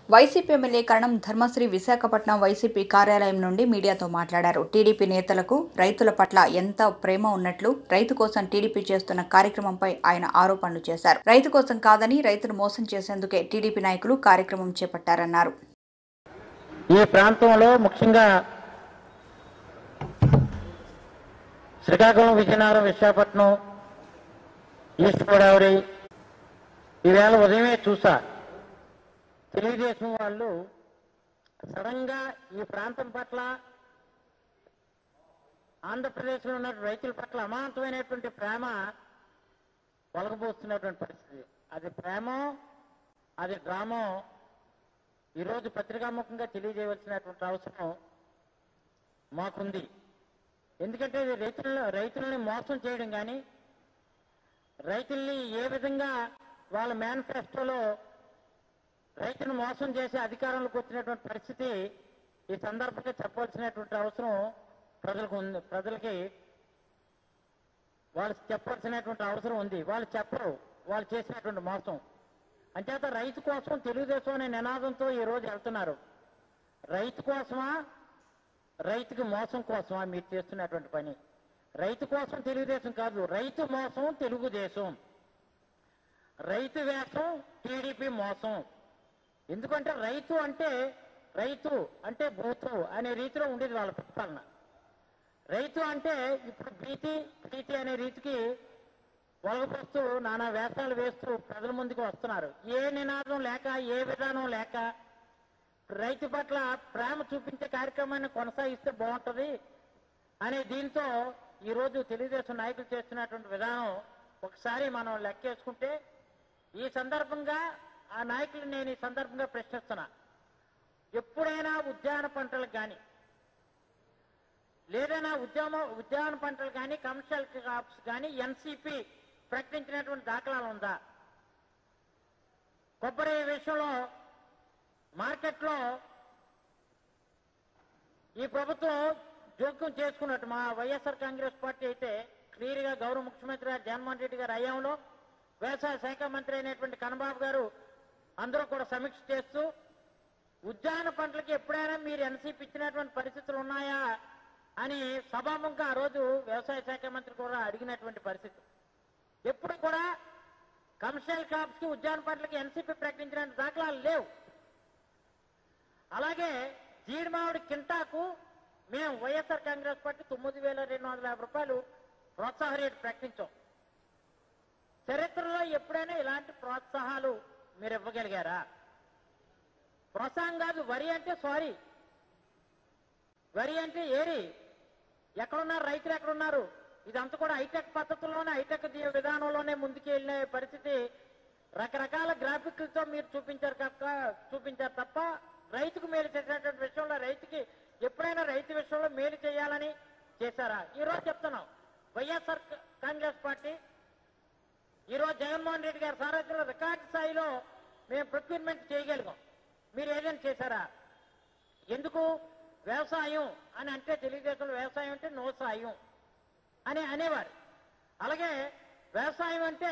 YCP MLA Karanam Dharmasri Visakhapatnam YCP కార్యాలయం నుండి మీడియాతో మాట్లాడారు టీడీపీ నేతలకు రైతుల పట్ల ఎంత ప్రేమ ఉన్నట్లు రైతు కోసం టీడీపీ చేస్తున్న కార్యక్రమంపై ఆయన ఆరోపణలు చేశారు రైతు కోసం కాదని రైతును మోసం చేసేందుకే టీడీపీ నాయకులు కార్యక్రమం చేపట్టారన్నారు ఈ ప్రాంతంలో ముఖ్యంగా శ్రీకాకుళం విజయనగరం విశాఖపట్నం ఈస్ట్ గోదావరి ఈవేళ ఉదయమే చూసా తెలుగుదేశం వాళ్ళు సడన్ గా ఈ ప్రాంతం పట్ల ఆంధ్రప్రదేశ్లో ఉన్న రైతుల పట్ల అమాంతమైనటువంటి ప్రేమ పొలగబోస్తున్నటువంటి పరిస్థితి అది ప్రేమ అది డ్రామో ఈరోజు పత్రికాముఖంగా తెలియజేయవలసినటువంటి అవసరం మాకుంది ఎందుకంటే ఇది రైతుల రైతులని మోసం చేయడం కానీ రైతుల్ని ఏ విధంగా వాళ్ళ మేనిఫెస్టోలో రైతును మోసం చేసి అధికారంలోకి వచ్చినటువంటి పరిస్థితి ఈ సందర్భంగా చెప్పవలసినటువంటి అవసరం ప్రజలకు ఉంది ప్రజలకి వాళ్ళు చెప్పాల్సినటువంటి అవసరం ఉంది వాళ్ళు చెప్పరు వాళ్ళు చేసినటువంటి మోసం అంచేత రైతు కోసం తెలుగుదేశం అనే నినాదంతో ఈ రోజు వెళ్తున్నారు రైతు కోసమా రైతుకి మోసం కోసమా మీరు చేస్తున్నటువంటి పని రైతు కోసం తెలుగుదేశం కాదు రైతు మోసం తెలుగుదేశం రైతు వేషం టీడీపీ మోసం ఎందుకంటే రైతు అంటే రైతు అంటే బూతు అనే రీతిలో ఉండేది వాళ్ళ ప్రతిపాలన రైతు అంటే ఇప్పుడు ప్రీతి ప్రీతి అనే రీతికి ఒలగపోస్తూ నానా వేషాలు వేస్తూ ప్రజల ముందుకు వస్తున్నారు ఏ నినాదం లేక ఏ విధానం లేక రైతు పట్ల ప్రేమ చూపించే కార్యక్రమాన్ని కొనసాగిస్తే బాగుంటది అనే దీంతో ఈరోజు తెలుగుదేశం నాయకులు చేస్తున్నటువంటి విధానం ఒకసారి మనం లెక్కేసుకుంటే ఈ సందర్భంగా ఆ నాయకులు నేను ఈ సందర్భంగా ప్రశ్నిస్తున్నా ఎప్పుడైనా ఉద్యాన పంటలకు కానీ లేదైనా ఉద్యమ ఉద్యాన పంటలు కానీ కమర్షియల్ క్రాప్స్ కానీ ఎన్సిపి ప్రకటించినటువంటి దాఖలాలు ఉందా కొబ్బరి విషయంలో మార్కెట్లో ఈ ప్రభుత్వం జోక్యం చేసుకున్నట్టు మా వైఎస్ఆర్ కాంగ్రెస్ పార్టీ అయితే క్లియర్ గా గౌరవ ముఖ్యమంత్రి గారు జగన్మోహన్ రెడ్డి గారి హయాంలో వ్యవసాయ శాఖ మంత్రి అయినటువంటి కన్నబాబు గారు అందరూ కూడా సమీక్ష చేస్తూ ఉద్యాన పంటలకి ఎప్పుడైనా మీరు ఎన్సీపీ ఇచ్చినటువంటి పరిస్థితులు ఉన్నాయా అని సభాముఖంగా ఆ రోజు వ్యవసాయ శాఖ మంత్రి కూడా అడిగినటువంటి పరిస్థితి ఎప్పుడు కూడా కమర్షియల్ క్రాప్స్ కి ఉద్యాన పంటలకి ఎన్సీపీ ప్రకటించిన దాఖలాలు లేవు అలాగే జీడి మామిడి కింటాకు మేము వైఎస్ఆర్ కాంగ్రెస్ పార్టీ తొమ్మిది వేల రెండు వందల యాభై రూపాయలు ప్రోత్సాహ రేటు ప్రకటించాం చరిత్రలో ఎప్పుడైనా ఇలాంటి ప్రోత్సాహాలు మీరు ఇవ్వగలిగారా ప్రోత్సాహం కాదు వరి అంటే సారీ వరి అంటే ఏరి ఎక్కడున్నారు రైతులు ఎక్కడున్నారు ఇదంతా కూడా హైటెక్ పద్ధతుల్లోనే హైటెక్ ది- విధానంలోనే ముందుకు వెళ్ళే పరిస్థితి రకరకాల గ్రాఫిక్లతో మీరు చూపించారు తప్ప చూపించారు తప్ప రైతుకు మేలు చేసేటువంటి విషయంలో రైతుకి ఎప్పుడైనా రైతు విషయంలో మేలు చేయాలని చేశారా ఈ రోజు చెప్తున్నాం వైఎస్ఆర్ క- కాంగ్రెస్ పార్టీ ఈ రోజు జగన్మోహన్ రెడ్డి గారి సారథ్యంలో రికార్డు స్థాయిలో మేము ప్రొక్యూర్మెంట్ చేయగలిగాం మీరు ఏదైనా చేశారా ఎందుకు వ్యవసాయం అని అంటే తెలుగుదేశంలో వ్యవసాయం అంటే నో సాయం అని అనేవారు అలాగే వ్యవసాయం అంటే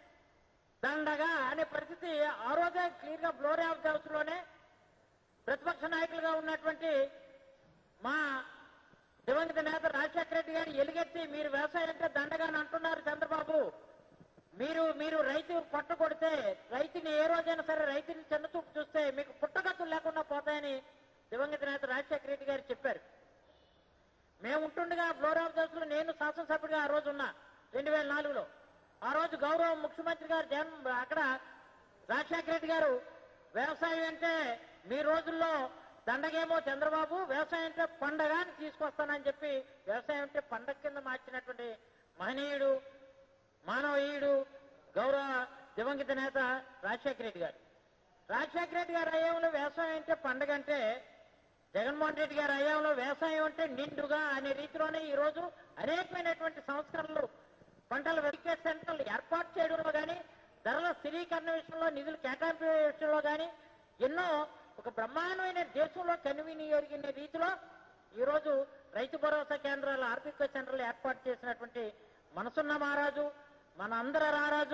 దండగా అనే పరిస్థితి ఆ రోజే క్లియర్ గా బ్లోరీ ఆఫ్ హౌస్ లోనే ప్రతిపక్ష నాయకులుగా ఉన్నటువంటి మా దివంగత నేత రాజశేఖర రెడ్డి గారు ఎలుగెత్తి మీరు వ్యవసాయం అంటే దండగా అని అంటున్నారు చంద్రబాబు మీరు మీరు రైతు పొట్ట కొడితే రైతుని ఏ రోజైనా సరే రైతుని చిన్న చూపు చూస్తే మీకు పుట్టగతులు లేకుండా పోతాయని దివంగత నేత రాజశేఖర రెడ్డి గారు చెప్పారు మేము ఉంటుండగా ఫ్లోర్ ఆఫ్ దశలో నేను శాసనసభ్యుడిగా ఆ రోజు ఉన్నా రెండు వేల నాలుగులో ఆ రోజు గౌరవ ముఖ్యమంత్రి గారు జగన్ అక్కడ రాజశేఖర రెడ్డి గారు వ్యవసాయం అంటే మీ రోజుల్లో దండగేమో చంద్రబాబు వ్యవసాయం అంటే పండగ అని తీసుకొస్తానని చెప్పి వ్యవసాయం అంటే పండగ కింద మార్చినటువంటి మహనీయుడు మానవీయుడు గౌరవ దివంగత నేత రాజశేఖర రెడ్డి గారు రాజశేఖర రెడ్డి గారి హయాంలో వ్యవసాయం అంటే పండగ అంటే జగన్మోహన్ రెడ్డి గారి హయాంలో వ్యవసాయం అంటే నిండుగా అనే రీతిలోనే ఈ రోజు అనేకమైనటువంటి సంస్కరణలు పంటల వెతికే సెంటర్లు ఏర్పాటు చేయడంలో కానీ ధరల స్థిరీకరణ విషయంలో నిధులు కేటాయింపు విషయంలో కానీ ఎన్నో ఒక బ్రహ్మాండమైన దేశంలో కనువినియోగిన రీతిలో ఈ రోజు రైతు భరోసా కేంద్రాలు ఆర్థిక సెంటర్లు ఏర్పాటు చేసినటువంటి మనసున్న మహారాజు మన అందరి రారాజు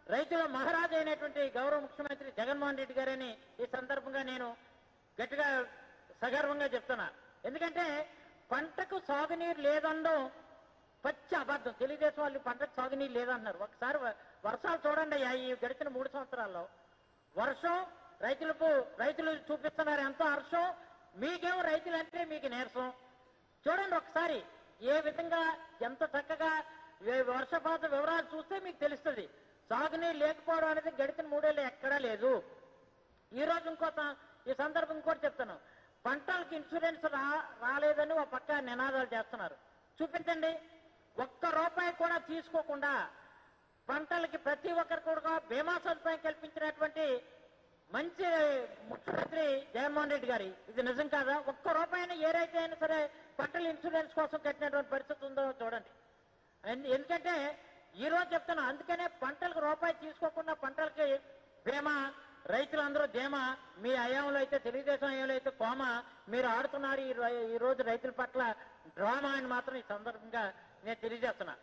రైతుల మహారాజు అయినటువంటి గౌరవ ముఖ్యమంత్రి జగన్మోహన్ రెడ్డి గారని ఈ సందర్భంగా నేను గట్టిగా సగర్వంగా చెప్తున్నా ఎందుకంటే పంటకు సాగునీరు లేదనడం పచ్చి అబద్ధం తెలుగుదేశం వాళ్ళు పంటకు సాగునీరు లేదన్నారు ఒకసారి వ- వర్షాలు చూడండి అయ్యా ఈ గడిచిన మూడు సంవత్సరాల్లో వర్షం రైతులకు రైతులు చూపిస్తున్నారు ఎంతో హర్షం మీకేమో రైతులు అంటే మీకు నీరసం చూడండి ఒకసారి ఏ విధంగా ఎంత చక్కగా ఏ వర్షపాత వివరాలు చూస్తే మీకు తెలుస్తుంది సాగునీరు లేకపోవడం అనేది గడిచిన మూడేళ్ళు ఎక్కడా లేదు ఈ రోజు ఇంకో త- ఈ సందర్భం ఇంకోటి చెప్తాను పంటలకు ఇన్సూరెన్స్ రా రాలేదని ఒక పక్క నినాదాలు చేస్తున్నారు చూపించండి ఒక్క రూపాయి కూడా తీసుకోకుండా పంటలకి ప్రతి ఒక్కరికి కూడా బీమా సదుపాయం కల్పించినటువంటి మంచి ముఖ్యమంత్రి జగన్మోహన్ రెడ్డి గారి ఇది నిజం కాదా ఒక్క రూపాయినా ఏ రైతు అయినా సరే పంటల ఇన్సూరెన్స్ కోసం కట్టినటువంటి పరిస్థితి ఉందో చూడండి ఎందు- ఎందుకంటే ఈ రోజు చెప్తున్నా అందుకనే పంటలకు రూపాయి తీసుకోకుండా పంటలకి బీమా రైతులందరూ ధీమా మీ అయాంలో అయితే తెలుగుదేశం అయాంలో అయితే కోమ మీరు ఆడుతున్నారు ఈ రో- ఈ రోజు రైతుల పట్ల డ్రామా అని మాత్రం ఈ సందర్భంగా నేను తెలియజేస్తున్నా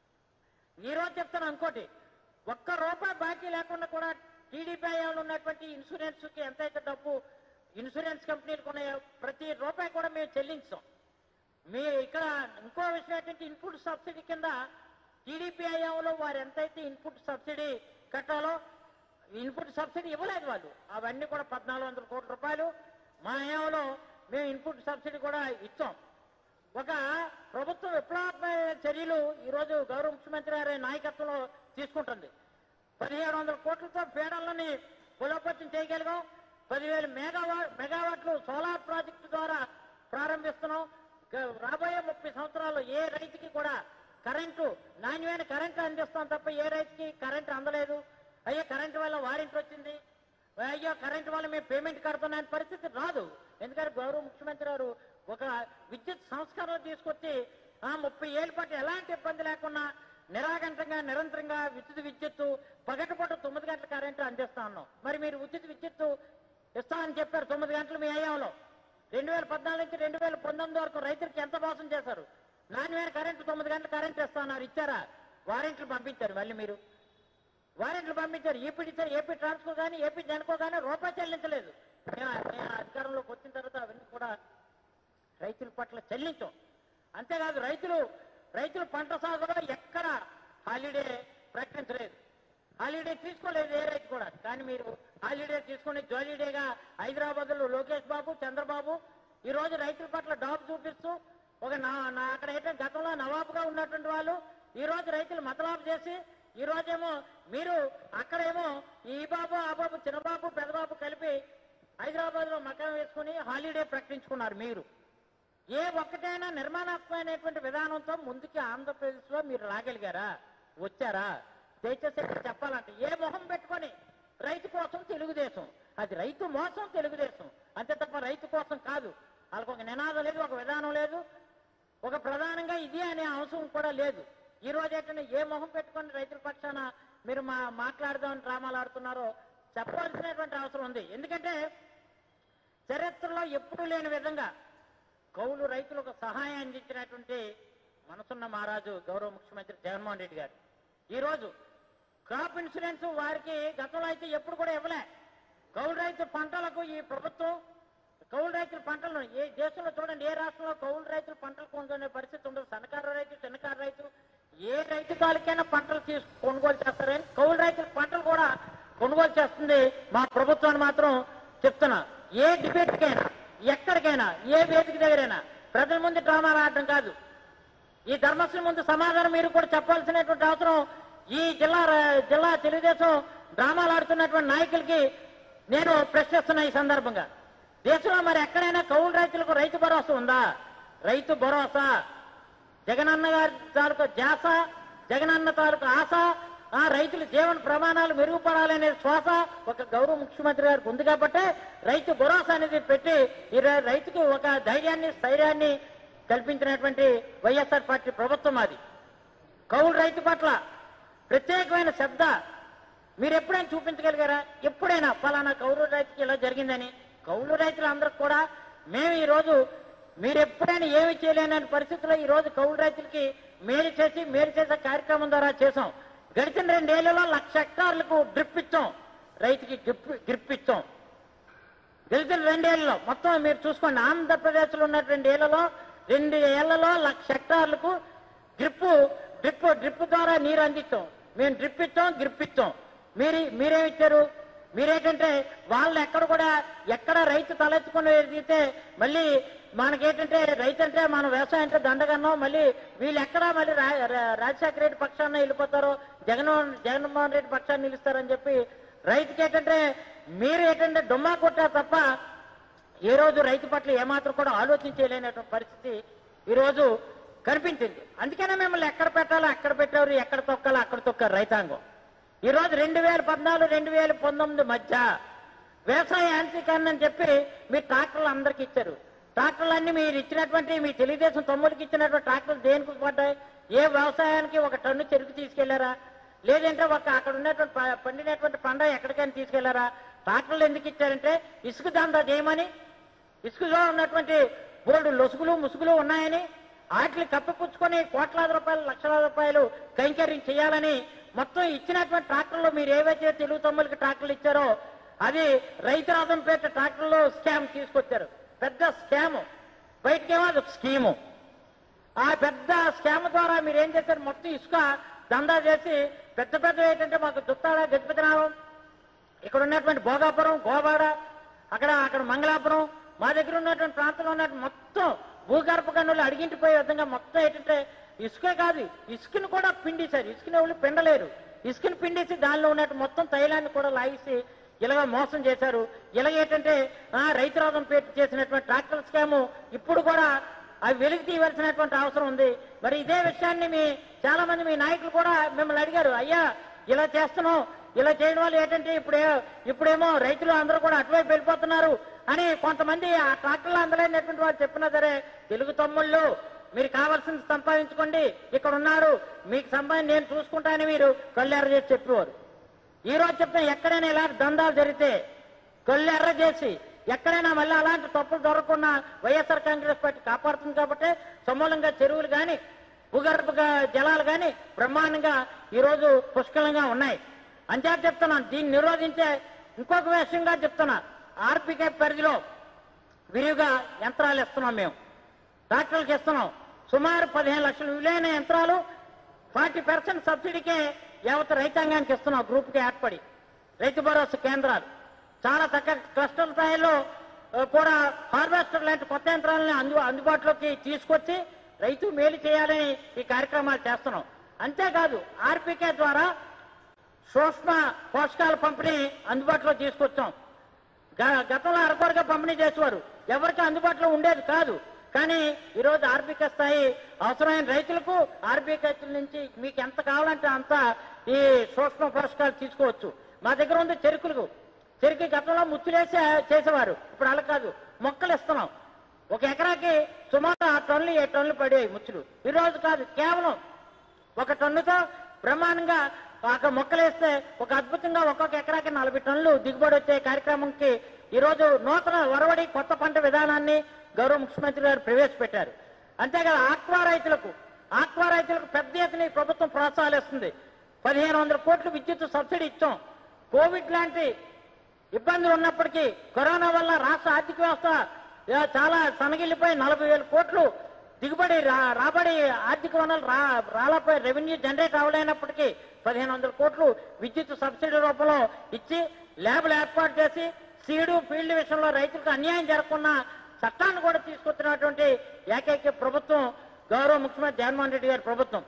ఈ రోజు చెప్తాను ఇంకోటి ఒక్క రూపాయి బాకీ లేకుండా కూడా టీడీపీ హయాంలో ఉన్నటువంటి ఇన్సూరెన్స్ కి ఎంతైతే డబ్బు ఇన్సూరెన్స్ కంపెనీలకు ఉన్నాయో ప్రతి రూపాయి కూడా మేము చెల్లించాం మీ ఇక్కడ ఇంకో విషయం ఏంటంటే ఇన్పుట్ సబ్సిడీ కింద టీడీపీ హయాంలో వారు ఎంతైతే ఇన్పుట్ సబ్సిడీ కట్టాలో ఇన్పుట్ సబ్సిడీ ఇవ్వలేదు వాళ్ళు అవన్నీ కూడా పద్నాలుగు వందల కోట్ల రూపాయలు మా హయాంలో మేము ఇన్పుట్ సబ్సిడీ కూడా ఇచ్చాం ఒక ప్రభుత్వ విప్లవాత్మక చర్యలు ఈ రోజు గౌరవ ముఖ్యమంత్రి గారి నాయకత్వంలో తీసుకుంటుంది పదిహేడు వందల కోట్లతో పేడలని బలోపేతం చేయగలిగాం పదివేల మెగావా మెగావాట్లు సోలార్ ప్రాజెక్టు ద్వారా ప్రారంభిస్తున్నాం గ- రాబోయే ముప్పై సంవత్సరాల్లో ఏ రైతుకి కూడా కరెంటు నాణ్యమైన కరెంటు అందిస్తాం తప్ప ఏ రైతుకి కరెంటు అందలేదు అయ్యో కరెంటు వల్ల వారింటి వచ్చింది అయ్యో కరెంటు వల్ల మేము పేమెంట్ కడుతున్న పరిస్థితి రాదు ఎందుకంటే గౌరవ ముఖ్యమంత్రి గారు ఒక విద్యుత్ సంస్కరణ తీసుకొచ్చి ఆ ముప్పై ఏళ్ళ పాటు ఎలాంటి ఇబ్బంది లేకుండా నిరాగంటంగా నిరంతరంగా విద్యుత్ విద్యుత్తు పగటిపూట తొమ్మిది గంటల కరెంటు అందిస్తా ఉన్నాం మరి మీరు విద్యుత్ విద్యుత్తు ఇస్తామని చెప్పారు తొమ్మిది గంటలు మీ అయ్యాంలో రెండు వేల పద్నాలుగు నుంచి రెండు వేల పంతొమ్మిది వరకు రైతులకు ఎంత మోసం చేశారు నాణ్యమైన కరెంటు తొమ్మిది గంటల కరెంటు ఇస్తున్నారు ఇచ్చారా వారెంట్లు పంపించారు మళ్ళీ మీరు వారెంట్లు పంపించారు ఏపీ ఇచ్చారు ఏపీ ట్రాన్స్కో కానీ ఏపీ జనకో కానీ రూపాయి చెల్లించలేదు మేము మేము అధికారంలోకి వచ్చిన తర్వాత అవన్నీ కూడా రైతుల పట్ల చెల్లించాం అంతేకాదు రైతులు రైతులు పంట సాగులో ఎక్కడ హాలిడే ప్రకటించలేదు హాలిడే తీసుకోలేదు ఏ రైతు కూడా కానీ మీరు హాలిడే తీసుకుని జాలీడేగా హైదరాబాద్ లో లోకేష్ బాబు చంద్రబాబు ఈ రోజు రైతుల పట్ల డాబు చూపిస్తూ ఒక నా నా అక్కడ ఏంటంటే గతంలో నవాబుగా ఉన్నటువంటి వాళ్ళు ఈ రోజు రైతులు మతలాపు చేసి ఈ రోజేమో మీరు అక్కడేమో ఈ బాబు ఆ బాబు చిన్నబాబు పెద్దబాబు కలిపి హైదరాబాద్ లో మకాం వేసుకుని హాలిడే ప్రకటించుకున్నారు మీరు ఏ ఒక్కటైనా నిర్మాణాత్మకమైనటువంటి విధానంతో ముందుకి ఆంధ్రప్రదేశ్ లో మీరు రాగలిగారా వచ్చారా దయచేసి ఇక్కడ చెప్పాలంటే ఏ మొహం పెట్టుకొని రైతు కోసం తెలుగుదేశం అది రైతు మోసం తెలుగుదేశం అంతే తప్ప రైతు కోసం కాదు వాళ్ళకి ఒక నినాదం లేదు ఒక విధానం లేదు ఒక ప్రధానంగా ఇది అనే అంశం కూడా లేదు ఈ రోజు ఏంటంటే ఏ మొహం పెట్టుకొని రైతుల పక్షాన మీరు మా మాట్లాడదామని డ్రామాలు ఆడుతున్నారో చెప్పవలసినటువంటి అవసరం ఉంది ఎందుకంటే చరిత్రలో ఎప్పుడూ లేని విధంగా కౌలు రైతులకు సహాయం అందించినటువంటి మనసున్న మహారాజు గౌరవ ముఖ్యమంత్రి జగన్మోహన్ రెడ్డి గారు ఈ రోజు క్రాప్ ఇన్సూరెన్స్ వారికి గతంలో అయితే ఎప్పుడు కూడా ఇవ్వలే కౌలు రైతు పంటలకు ఈ ప్రభుత్వం కౌలు రైతుల పంటలను ఏ దేశంలో చూడండి ఏ రాష్ట్రంలో కౌలు రైతుల పంటలు కొనుక్కునే పరిస్థితి ఉండదు సన్నకారు రైతు చిన్నకారు రైతు ఏ రైతు తాలూకైనా పంటలు తీసు కొనుగోలు చేస్తారని కౌలు రైతుల పంటలు కూడా కొనుగోలు చేస్తుంది మా ప్రభుత్వాన్ని మాత్రం చెప్తున్నా ఏ డిబేట్కైనా ఎక్కడికైనా ఏ వేదిక దగ్గరైనా ప్రజల ముందు డ్రామాలు ఆడటం కాదు ఈ ధర్మశ్రీ ముందు సమాధానం మీరు కూడా చెప్పాల్సినటువంటి అవసరం ఈ జిల్లా ర- జిల్లా తెలుగుదేశం డ్రామాలు ఆడుతున్నటువంటి నాయకులకి నేను ప్రశ్నిస్తున్నా ఈ సందర్భంగా దేశంలో మరి ఎక్కడైనా కౌలు రైతులకు రైతు భరోసా ఉందా రైతు భరోసా జగనన్న గారి తాలూకు జాస జగనన్న తాలూకు ఆశ ఆ రైతుల జీవన ప్రమాణాలు మెరుగుపడాలనే శ్వాస ఒక గౌరవ ముఖ్యమంత్రి గారికి ఉంది కాబట్టి రైతు భరోసా అనేది పెట్టి ఈ రై- రైతుకు ఒక ధైర్యాన్ని స్థైర్యాన్ని కల్పించినటువంటి వైఎస్ఆర్ పార్టీ ప్రభుత్వం అది కౌలు రైతు పట్ల ప్రత్యేకమైన శ్రద్ధ మీరు ఎప్పుడైనా చూపించగలిగారా ఎప్పుడైనా ఫలానా కౌలు రైతుకి ఇలా జరిగిందని కౌలు రైతులందరికి కూడా మేము ఈ రోజు మీరు ఎప్పుడైనా ఏమి చేయలేని పరిస్థితుల్లో ఈ రోజు కౌలు రైతులకి మేలు చేసి మేలు చేసే కార్యక్రమం ద్వారా చేసాం గడిచిన రెండేళ్లలో లక్ష హెక్టార్లకు డ్రిప్ ఇచ్చాం రైతుకి డ్రిప్ డ్రిప్ ఇచ్చాం గెలిచిన రెండేళ్లలో మొత్తం మీరు చూసుకోండి ఆంధ్రప్రదేశ్లో ఉన్న రెండేళ్లలో రెండు ఏళ్లలో లక్ష హెక్టార్లకు డ్రిప్ డ్రిప్ డ్రిప్ ద్వారా నీరు అందించాం మేము డ్రిప్ ఇచ్చాం గ్రిప్ ఇచ్చాం మీరు మీరేమి ఇచ్చారు మీరేంటంటే వాళ్ళు ఎక్కడ కూడా ఎక్కడ రైతు తలెత్తుకుని ఎదిగితే మళ్ళీ మనకేంటంటే రైతు అంటే మన వ్యవసాయం అంటే దండగన్నాం మళ్ళీ వీళ్ళు ఎక్కడ మళ్ళీ రా- రా- రాజశేఖర రెడ్డి పక్షాన వెళ్ళిపోతారో జగన్మోహన్ జగన్మోహన్ రెడ్డి పక్షాన్ని నిలుస్తారని చెప్పి రైతుకి ఏంటంటే మీరు ఏంటంటే డుమ్మా కొట్టారు తప్ప ఏ రోజు రైతు పట్ల ఏమాత్రం కూడా ఆలోచించలేనటువంటి పరిస్థితి ఈ రోజు కనిపించింది అందుకనే మిమ్మల్ని ఎక్కడ పెట్టాలో ఎక్కడ పెట్టారు ఎక్కడ తొక్కాలో అక్కడ తొక్కారు రైతాంగం ఈ రోజు రెండు వేల పద్నాలుగు రెండు వేల పంతొమ్మిది మధ్య వ్యవసాయ యాంత్రీకరణ అని చెప్పి మీరు ట్రాక్టర్లు అందరికి ఇచ్చారు ట్రాక్టర్లు అన్ని మీరు ఇచ్చినటువంటి మీ తెలుగుదేశం తమ్ముడికి ఇచ్చినటువంటి ట్రాక్టర్లు దేనికి పడ్డాయి ఏ వ్యవసాయానికి ఒక టన్ను చెరుకు తీసుకెళ్లారా లేదంటే ఒక అక్కడ ఉన్నటువంటి ప- పండినటువంటి పంట ఎక్కడికైనా తీసుకెళ్లారా ట్రాక్టర్లు ఎందుకు ఇచ్చారంటే ఇసుక దందా చేయమని ఇసుకలో ఉన్నటువంటి బోర్డు లొసుగులు ముసుగులు ఉన్నాయని వాటిని కప్పిపుచ్చుకొని కోట్లాది రూపాయలు లక్షల రూపాయలు కైంకర్యం చేయాలని మొత్తం ఇచ్చినటువంటి ట్రాక్టర్లు మీరు ఏవైతే తెలుగు తమ్ములకి ట్రాక్టర్లు ఇచ్చారో అది రైతు రాజంపేట ట్రాక్టర్లో స్కామ్ తీసుకొచ్చారు పెద్ద స్కామ్ బయటకేమో అది ఒక స్కీము ఆ పెద్ద స్కామ్ ద్వారా మీరు ఏం చేశారు మొత్తం ఇసుక దందా చేసి పెద్ద పెద్ద ఏంటంటే మాకు దుత్తాడ గజపతినామం ఇక్కడ ఉన్నటువంటి భోగాపురం గోవాడ అక్కడ అక్కడ మంగళాపురం మా దగ్గర ఉన్నటువంటి ప్రాంతంలో ఉన్నటువంటి మొత్తం భూగర్భ గనులు అడిగింటిపోయే విధంగా మొత్తం ఏంటంటే ఇసుకే కాదు ఇసుకను కూడా పిండేశారు ఇసుకని వాళ్ళు పిండలేరు ఇసుకని పిండేసి దానిలో ఉన్నట్టు మొత్తం తైలాన్ని కూడా లాగేసి ఇలాగ మోసం చేశారు ఇలాగ ఏంటంటే ఆ, రైతు రాజం పేరు చేసినటువంటి ట్రాక్టర్ స్కాము ఇప్పుడు కూడా అవి వెలికి తీయవలసినటువంటి అవసరం ఉంది మరి ఇదే విషయాన్ని మీ చాలా మంది మీ నాయకులు కూడా మిమ్మల్ని అడిగారు అయ్యా ఇలా చేస్తున్నాం ఇలా చేయడం వల్ల ఏంటంటే ఇప్పుడే ఇప్పుడేమో రైతులు అందరూ కూడా అటువైపు వెళ్ళిపోతున్నారు అని కొంతమంది ఆ ట్రాక్టర్లు అందలేనటువంటి వాళ్ళు చెప్పినా సరే తెలుగు తమ్ముళ్ళు మీరు కావాల్సింది సంపాదించుకోండి ఇక్కడ ఉన్నారు మీకు సంపాదించి నేను చూసుకుంటానని మీరు కళ్ళెర్ర చేసి చెప్పేవారు ఈ రోజు చెప్తే ఎక్కడైనా ఇలాంటి దందాలు జరిగితే కళ్ళు ఎర్ర చేసి ఎక్కడైనా మళ్ళీ అలాంటి తప్పులు దొరకకుండా వైఎస్ఆర్ కాంగ్రెస్ పార్టీ కాపాడుతుంది కాబట్టి సమూలంగా చెరువులు కానీ భూగర్భ గా- జలాలు కానీ బ్రహ్మాండంగా ఈ రోజు పుష్కలంగా ఉన్నాయి అంచేత చెప్తున్నాను దీన్ని నిరోధించే ఇంకొక విషయంగా చెప్తున్నా ఆర్పికే పరిధిలో విరివిగా యంత్రాలు ఇస్తున్నాం మేము ట్రాక్టర్లకు ఇస్తున్నాం సుమారు పదిహేను లక్షల విలువైన యంత్రాలు ఫార్టీ పర్సెంట్ సబ్సిడీకే యావత్ రైతాంగానికి ఇస్తున్నాం గ్రూప్కి ఏర్పడి రైతు భరోసా కేంద్రాలు చాలా తక్కువ క్లస్టర్ స్థాయిలో ఆ, కూడా హార్వెస్టర్ లాంటి కొత్త యంత్రాలను అందు అందుబాటులోకి తీసుకొచ్చి రైతు మేలు చేయాలని ఈ కార్యక్రమాలు చేస్తున్నాం అంతేకాదు ఆర్పికే ద్వారా సూక్ష్మ పోషకాల పంపిణీ అందుబాటులో తీసుకొచ్చాం గ- గతంలో అరకొరగా పంపిణీ చేసేవారు ఎవరికి అందుబాటులో ఉండేది కాదు కానీ ఈరోజు ఆర్బిక స్థాయి అవసరమైన రైతులకు ఆర్బిక నుంచి మీకు ఎంత కావాలంటే అంత ఈ సూక్ష్మ పోషకాలు తీసుకోవచ్చు మా దగ్గర ఉంది చెరుకులు చెరుకు గతంలో ముచ్చులేసి చేసేవారు ఇప్పుడు అలా కాదు మొక్కలు ఇస్తున్నాం ఒక ఎకరాకి సుమారు ఆరు టన్నులు ఏడు టన్నులు పడేవి ముచ్చులు ఈ రోజు కాదు కేవలం ఒక టన్నుతో బ్రహ్మాండంగా ఒక మొక్కలు వేస్తే ఒక అద్భుతంగా ఒక్కొక్క ఎకరాకి నలభై టన్నులు దిగుబడి వచ్చే కార్యక్రమంకి ఈ రోజు నూతన వరవడి కొత్త పంట విధానాన్ని గౌరవ ముఖ్యమంత్రి గారు ప్రవేశపెట్టారు అంతేకాదు ఆక్వా రైతులకు ఆక్వా రైతులకు పెద్ద ఎత్తున ఈ ప్రభుత్వం ప్రోత్సాహాలు ఇస్తుంది పదిహేను వందల కోట్లు విద్యుత్ సబ్సిడీ ఇచ్చాం కోవిడ్ లాంటి ఇబ్బందులు ఉన్నప్పటికీ కరోనా వల్ల రాష్ట్ర ఆర్థిక వ్యవస్థ ఆ, చాలా సనగిల్లిపోయి నలభై వేల కోట్లు దిగుబడి రా- రాబడి ఆర్థిక వనరులు రా రాలపై రెవెన్యూ జనరేట్ అవ్వలేనప్పటికీ పదిహేను వందల కోట్లు విద్యుత్ సబ్సిడీ రూపంలో ఇచ్చి ల్యాబ్లు ఏర్పాటు చేసి సీడు ఫీల్డ్ విషయంలో రైతులకు అన్యాయం జరగకుండా చట్టాన్ని కూడా తీసుకొచ్చినటువంటి ఏకైక ప్రభుత్వం గౌరవ ముఖ్యమంత్రి జగన్మోహన్ రెడ్డి గారి ప్రభుత్వం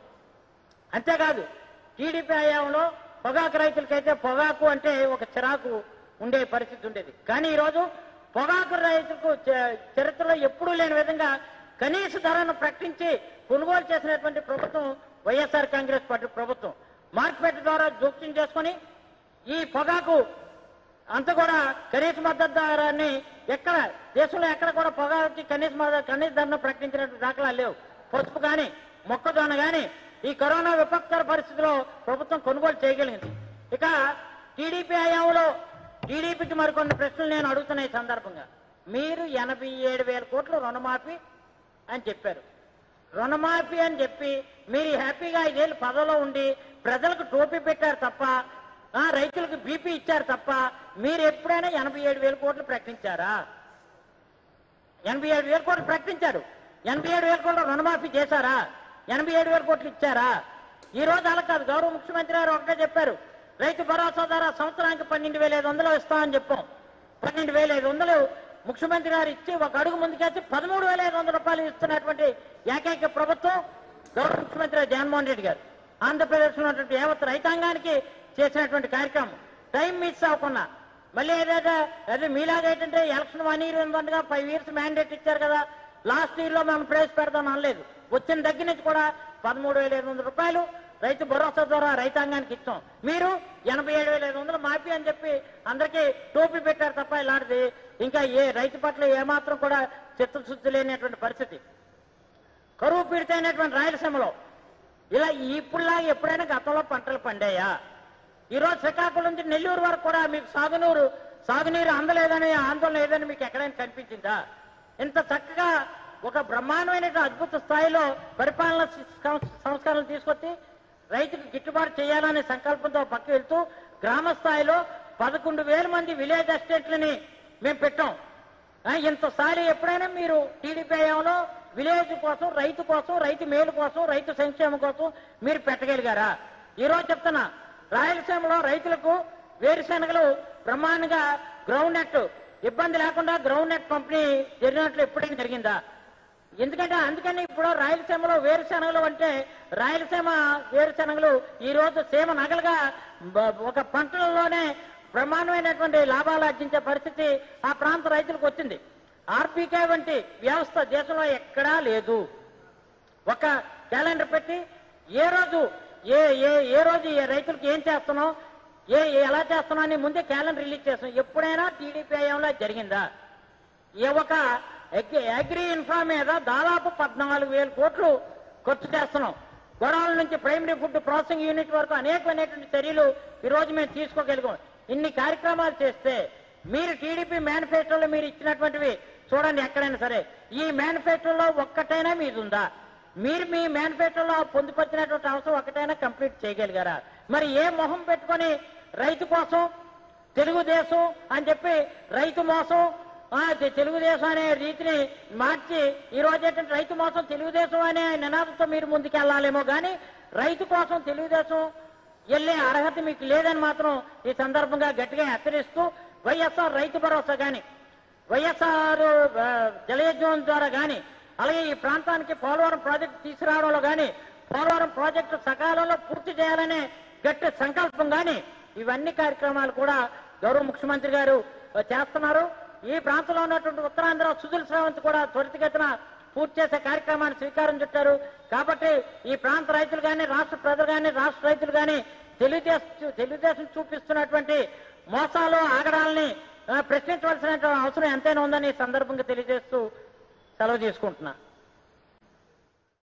అంతేకాదు టీడీపీ హయాంలో పొగాకు రైతులకైతే పొగాకు అంటే ఒక చిరాకు ఉండే పరిస్థితి ఉండేది కానీ ఈరోజు పొగాకు రైతులకు చ- చరిత్రలో ఎప్పుడూ లేని విధంగా కనీస ధరను ప్రకటించి కొనుగోలు చేసినటువంటి ప్రభుత్వం వైఎస్ఆర్ కాంగ్రెస్ పార్టీ ప్రభుత్వం మార్కెట్ ద్వారా జోక్యం చేసుకొని ఈ పొగాకు అంత కూడా కనీస మద్దతు ధరాన్ని ఎక్కడ దేశంలో ఎక్కడ కూడా పొగాకి కనీస మద్దతు కనీస ధరను ప్రకటించినట్టు దాఖలాలు లేవు పసుపు కానీ మొక్కజొన్న కానీ ఈ కరోనా విపత్కర పరిస్థితిలో ప్రభుత్వం కొనుగోలు చేయగలిగింది ఇక టీడీపీ హయాంలో టీడీపీకి మరికొన్ని ప్రశ్నలు నేను అడుగుతున్న ఈ సందర్భంగా మీరు ఎనభై ఏడు వేల కోట్లు రుణమాఫీ అని చెప్పారు రుణమాఫీ అని చెప్పి మీరు హ్యాపీగా ఐదేళ్ళు పదవిలో ఉండి ప్రజలకు టోపీ పెట్టారు తప్ప ఆ, రైతులకు బీపీ ఇచ్చారు తప్ప మీరు ఎప్పుడైనా ఎనభై ఏడు వేల కోట్లు ప్రకటించారా ఎనభై ఏడు వేల కోట్లు ప్రకటించారు ఎనభై ఏడు వేల కోట్లు రుణమాఫీ చేశారా ఎనభై ఏడు వేల కోట్లు ఇచ్చారా ఈ రోజు అలా కాదు గౌరవ ముఖ్యమంత్రి గారు ఒకటే చెప్పారు రైతు భరోసా ద్వారా సంవత్సరానికి పన్నెండు వేల ఐదు వందలు ఇస్తామని చెప్పాం పన్నెండు వేల ఐదు వందలు ముఖ్యమంత్రి గారు ఇచ్చి ఒక అడుగు ముందుకేసి పదమూడు వేల ఐదు వందల రూపాయలు ఇస్తున్నటువంటి ఏకైక ప్రభుత్వం గౌరవ ముఖ్యమంత్రి జగన్మోహన్ రెడ్డి గారు ఆంధ్రప్రదేశ్ ఉన్నటువంటి యావత్ రైతాంగానికి చేసినటువంటి కార్యక్రమం టైం మిస్ అవ్వకుండా మళ్ళీ ఏదైతే అదే మీలాగా ఏంటంటే ఎలక్షన్ వన్ ఇయర్ ఉందండగా ఫైవ్ ఇయర్స్ మ్యాండేట్ ఇచ్చారు కదా లాస్ట్ ఇయర్ లో మనం ప్రవేశపెడదాం అనలేదు వచ్చిన దగ్గర నుంచి కూడా పదమూడు వేల ఐదు వందల రూపాయలు రైతు భరోసా ద్వారా రైతాంగానికి ఇచ్చాం మీరు ఎనభై ఏడు వేల ఐదు వందలు మాఫీ అని చెప్పి అందరికీ టోపీ పెట్టారు తప్ప ఇలాంటిది ఇంకా ఏ రైతు పట్ల ఏమాత్రం కూడా చిత్తశుద్ధి లేనటువంటి పరిస్థితి కరువు పీడితైనటువంటి రాయలసీమలో ఇలా ఇప్పుడులాగా ఎప్పుడైనా గతంలో పంటలు పండాయా ఈరోజు శ్రీకాకుళం నుంచి నెల్లూరు వరకు కూడా మీకు సాగునీరు సాగునీరు అందలేదని ఆందోళన లేదని మీకు ఎక్కడైనా కనిపించిందా ఇంత చక్కగా ఒక బ్రహ్మాండమైన అద్భుత స్థాయిలో పరిపాలన సం- సంస్కరణలు తీసుకొచ్చి రైతుకు గిట్టుబాటు చేయాలనే సంకల్పంతో పక్క వెళ్తూ గ్రామ స్థాయిలో పదకొండు వేల మంది విలేజ్ అసిస్టెంట్లని మేము పెట్టాం ఆ, ఇంతసారి ఎప్పుడైనా మీరు టీడీపీ హయాంలో విలేజ్ కోసం రైతు కోసం రైతు మేలు కోసం రైతు సంక్షేమం కోసం మీరు పెట్టగలిగారా ఈ రోజు చెప్తున్నా రాయలసీమలో రైతులకు వేరుశెనగలు బ్రహ్మాండంగా గ్రౌండ్ నెట్ ఇబ్బంది లేకుండా గ్రౌండ్ నెట్ పంపిణీ జరిగినట్లు ఎప్పుడైనా జరిగిందా ఎందుకంటే అందుకని ఇప్పుడు రాయలసీమలో వేరుశెనగలు అంటే రాయలసీమ వేరుశెనగలు ఈ రోజు సీమ నగలుగా బ- ఒక పంటలలోనే బ్రహ్మాండమైనటువంటి లాభాలు ఆర్జించే పరిస్థితి ఆ ప్రాంత రైతులకు వచ్చింది ఆర్బీకే వంటి వ్యవస్థ దేశంలో ఎక్కడా లేదు ఒక క్యాలెండర్ పెట్టి ఏ రోజు ఏ ఏ ఏ రోజు ఏ రైతులకు ఏం చేస్తున్నాం ఏ ఏ- ఎలా చేస్తున్నాం అని ముందే క్యాలెండర్ రిలీజ్ చేస్తున్నాం ఎప్పుడైనా టీడీపీ హయాంలో జరిగిందా ఏ ఒక అగ్రి- అగ్రి ఇన్ఫ్రా మీద దాదాపు పద్నాలుగు వేల కోట్లు ఖర్చు చేస్తున్నాం గొడవల నుంచి ప్రైమరీ ఫుడ్ ప్రాసెసింగ్ యూనిట్ వరకు అనేకమైనటువంటి చర్యలు ఈ రోజు మేము తీసుకోగలిగాం ఇన్ని కార్యక్రమాలు చేస్తే మీరు టీడీపీ మేనిఫెస్టోలో మీరు ఇచ్చినటువంటివి చూడండి ఎక్కడైనా సరే ఈ మేనిఫెస్టోలో ఒక్కటైనా మీది ఉందా మీరు మీ మేనిఫెస్టోలో పొందుపరిచినటువంటి అవసరం ఒకటైనా కంప్లీట్ చేయగలిగారా మరి ఏ మొహం పెట్టుకొని రైతు కోసం తెలుగుదేశం అని చెప్పి రైతు మోసం ఆ, తె- తెలుగుదేశం అనే రీతిని మార్చి ఈ రోజు ఏంటంటే రైతు మోసం తెలుగుదేశం అనే నినాదంతో మీరు ముందుకెళ్లాలేమో కానీ రైతు కోసం తెలుగుదేశం వెళ్ళే అర్హత మీకు లేదని మాత్రం ఈ సందర్భంగా గట్టిగా హెచ్చరిస్తూ వైఎస్ఆర్ రైతు భరోసా కానీ వైఎస్ఆర్ ఆ, జలయజ్ఞం ద్వారా కానీ అలాగే ఈ ప్రాంతానికి పోలవరం ప్రాజెక్టు తీసుకురావడంలో కానీ పోలవరం ప్రాజెక్టు సకాలంలో పూర్తి చేయాలనే గట్టి సంకల్పం కానీ ఇవన్నీ కార్యక్రమాలు కూడా గౌరవ ముఖ్యమంత్రి గారు ఆ, చేస్తున్నారు ఈ ప్రాంతంలో ఉన్నటువంటి ఉత్తరాంధ్ర సుజల శ్రావంతి కూడా త్వరితగతిన పూర్తి చేసే కార్యక్రమాన్ని స్వీకారం చుట్టారు కాబట్టి ఈ ప్రాంత రైతులు కానీ రాష్ట్ర ప్రజలు కానీ రాష్ట్ర రైతులు కానీ తెలుగుదేశం తెలుగుదేశం చూపిస్తున్నటువంటి మోసాలు ఆగడాలని ఆ, ప్రశ్నించవలసిన అవసరం ఎంతైనా ఉందని ఈ సందర్భంగా తెలియజేస్తూ సెలవు తీసుకుంటున్నా